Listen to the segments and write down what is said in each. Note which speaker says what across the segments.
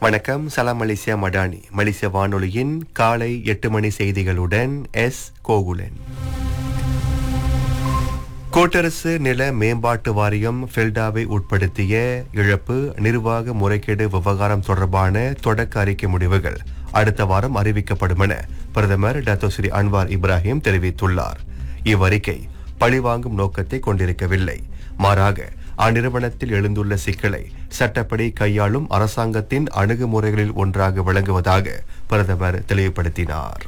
Speaker 1: வணக்கம் சலாம் மலேசியா மடானி மலேசிய வானொலியின் காலை எட்டு மணி செய்திகளுடன் எஸ் கோகுலன் கூட்டரசு நில மேம்பாட்டு வாரியம் ஃபெல்டாவை உட்படுத்திய இழப்பு நிர்வாக முறைகேடு விவகாரம் தொடர்பான தொடக்க அறிக்கை முடிவுகள் அடுத்த வாரம் அறிவிக்கப்படும் என பிரதமர் டாக்டர் ஸ்ரீ அன்வார் இப்ராஹிம் தெரிவித்துள்ளார் இவ்வறிக்கை பழிவாங்கும் நோக்கத்தை கொண்டிருக்கவில்லை மாறாக அந்நிறுவனத்தில் எழுந்துள்ள சிக்கலை சட்டப்படி கையாளும் அரசாங்கத்தின் அணுகுமுறைகளில் ஒன்றாக விளங்குவதாக பிரதமர் தெளிவுபடுத்தினார்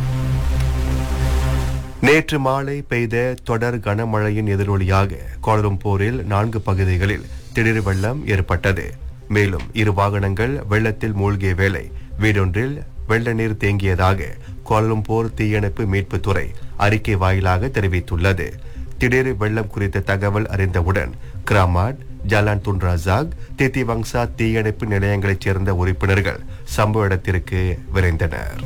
Speaker 1: நேற்று மாலை பெய்த தொடர் கனமழையின் எதிரொலியாக கோலம்பூரில் நான்கு பகுதிகளில் திடீர் வெள்ளம் ஏற்பட்டது மேலும் இரு வாகனங்கள் வெள்ளத்தில் மூழ்கிய வேளை வீடொன்றில் வெள்ள நீர் தேங்கியதாக கோலம்பூர் தீயணைப்பு மீட்புத் துறை அறிக்கை வாயிலாக தெரிவித்துள்ளது திடீர் வெள்ளம் குறித்த தகவல் அறிந்தவுடன் Keramat Jalan Tun Razak Titiwangsa தீயணைப்பு நிலையங்களைச் சேர்ந்த உறுப்பினர்கள் சம்பவ இடத்திற்கு விரைந்தனர்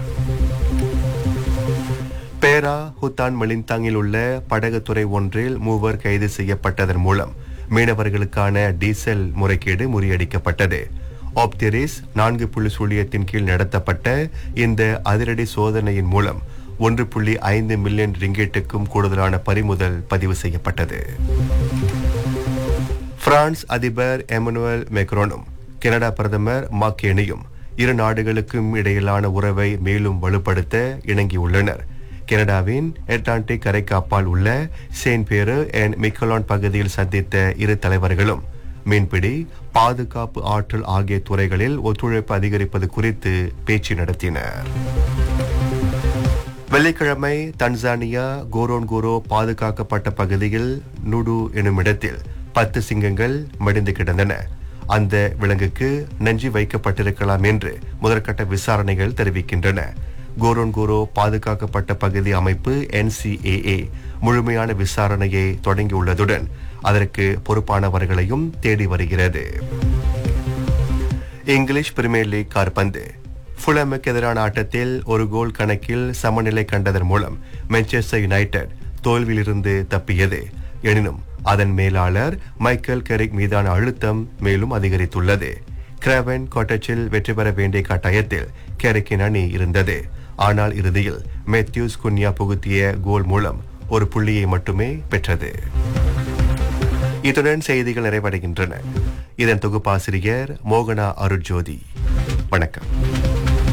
Speaker 1: பேரா ஹுத்தான் மெலிந்தாங்கில் உள்ள படகுத்துறை ஒன்றில் மூவர் கைது செய்யப்பட்டதன் மூலம் மீனவர்களுக்கான டீசல் முறைகேடு முறியடிக்கப்பட்டது ஆப்திரிஸ் நான்கு புள்ளி சுழியத்தின் கீழ் நடத்தப்பட்ட இந்த அதிரடி சோதனையின் மூலம் ஒன்று புள்ளி ஐந்து மில்லியன் ரிங்கெட்டுக்கும் கூடுதலான பறிமுதல் பதிவு செய்யப்பட்டது பிரான்ஸ் அதிபர் எமனுவல் மெக்ரோனும் கனடா பிரதமர் மாக்கேனியும் இரு நாடுகளுக்கும் இடையிலான உறவை மேலும் வலுப்படுத்த இணங்கியுள்ளனர் கனடாவின் அட்லாண்டிக் கரைக்கு அப்பால் உள்ள சேன் பேரு அண்ட் மிக்கலான் பகுதியில் சந்தித்த இரு தலைவர்களும் மீன்பிடி பாதுகாப்பு ஆற்றல் ஆகிய துறைகளில் ஒத்துழைப்பு அதிகரிப்பது குறித்து பேச்சு நடத்தினர் வெள்ளிக்கிழமை தன்சானியா கோரோன்கோரோ பாதுகாக்கப்பட்ட பகுதியில் நுடு எனும் இடத்தில் பத்து சிங்கங்கள் மடிந்து கிடந்தன அந்த விலங்குக்கு நஞ்சு வைக்கப்பட்டிருக்கலாம் என்று முதற்கட்ட விசாரணைகள் தெரிவிக்கின்றன கோரோன்கோரோ பாதுகாக்கப்பட்ட பகுதி அமைப்பு என்சிஏஏ முழுமையான விசாரணையை தொடங்கியுள்ளதுடன் அதற்கு பொறுப்பானவர்களையும் தேடி வருகிறது இங்கிலீஷ் பிரீமியர் லீக் கார்பந்து ஃபுலமுக்கு எதிரான ஆட்டத்தில் ஒரு கோல் கணக்கில் சமநிலை கண்டதன் மூலம் மான்செஸ்டர் யுனைடெட் தோல்வியிலிருந்து தப்பியது எனினும் அதன் மேலாளர் மைக்கேல் கெரிக் மீதான அழுத்தம் மேலும் அதிகரித்துள்ளது கிராவன் கோட்டச்சில் வெற்றி பெற வேண்டிய கட்டாயத்தில் கெரிக்கின் அணி இருந்தது ஆனால் இறுதியில் மேத்யூஸ் குன்யா புகுத்திய கோல் மூலம் ஒரு புள்ளியை மட்டுமே பெற்றது இத்துடன் செய்திகள் நிறைவடைகின்றன இதன் தொகுப்பாசிரியர் மோகனா அருட்ஜோதி வணக்கம்